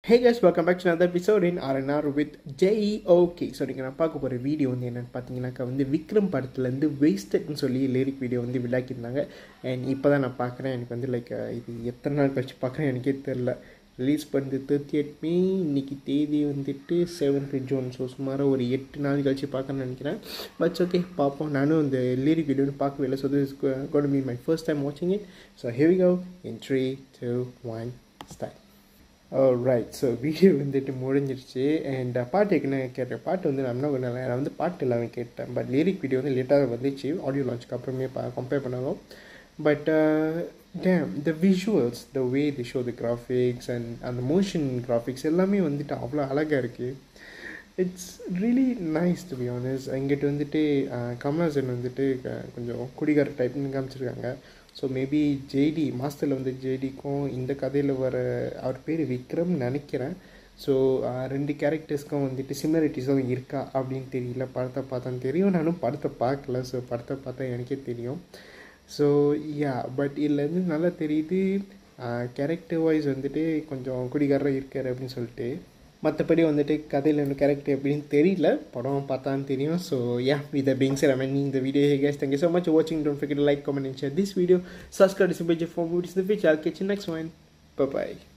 hey guys welcome back to another episode in RNR with JEOK so நீங்கள் நான் பார்க்க போகிற வீடியோ வந்து என்னென்னு பார்த்தீங்கன்னாக்கா வந்து விக்ரம் படத்துலேருந்து வேஸ்டட்னு சொல்லி லிரிக் வீடியோ வந்து விளாக்கியிருந்தாங்க அண்ட் இப்போ தான் நான் பார்க்குறேன் எனக்கு வந்து லைக் இது எத்தனை நாள் கழிச்சு பார்க்குறேன் எனக்கே தெரில ரிலீஸ் பண்ணது தேர்ட்டி எயிட் மே இன்னைக்கு தேதி வந்துட்டு செவன்த் ஜூன் ஸோ சுமாராக ஒரு எட்டு நாள் கழிச்சு பார்க்கணும்னு நினைக்கிறேன் பட்ஸ் ஓகே பார்ப்போம் நானும் இந்த லிரிக் வீடியோன்னு பார்க்கவே இல்லை so this got me my first time வாட்சிங் it so heavy go in three two one start right so video வந்துட்டு முடிஞ்சிருச்சு அண்ட் பாட்டு என்ன கேட்டேன் பாட்டு வந்து நான் என்ன பண்ணல நான் வந்து பாட்டு எல்லாமே கேட்டேன் பட் லிரிக் வீடியோ வந்து லேட்டாக வந்துச்சு ஆடியோ லான்ச்சுக்கு அப்புறமே பா கம்பேர் பண்ணணும் but damn the visuals the way the show the graphics and அந்த மோஷன் கிராஃபிக்ஸ் எல்லாமே வந்துட்டு அவ்வளோ அழகாக இருக்குது it's really nice to be honest இங்கிட்டு வந்துட்டு கமல்ஹாசன் வந்துட்டு கொஞ்சம் குடிகார டைப்னு காமிச்சிருக்காங்க ஸோ மேபி ஜேடி மாஸ்டரில் வந்து ஜேடிக்கும் இந்த கதையில் வர அவர் பேர் விக்ரம் நினைக்கிறேன் ஸோ ரெண்டு கேரக்டர்ஸ்க்கும் வந்துட்டு சிமிலாரிட்டிஸும் இருக்கா அப்படின்னு தெரியல படத்தை பார்த்தா தெரியும் நானும் படத்தை பார்க்கல ஸோ படத்தை பார்த்தா எனக்கே தெரியும் ஸோ யா பட் இதுலேருந்து நல்லா தெரியுது கேரக்டர் வைஸ் வந்துட்டு கொஞ்சம் குடிகாரராக இருக்கார் அப்படின்னு சொல்லிட்டு மற்றபடி வந்துட்டு கதையில் இன்னும் கேரக்டர் எப்படின்னு தெரியல படம் பார்த்தான்னு தெரியும் so yeah with being sir I இந்த video hey guys thank you so much வாட்சிங் don't forget like comment and share this video subscribe to page for movies the future I'll catch you next one bye bye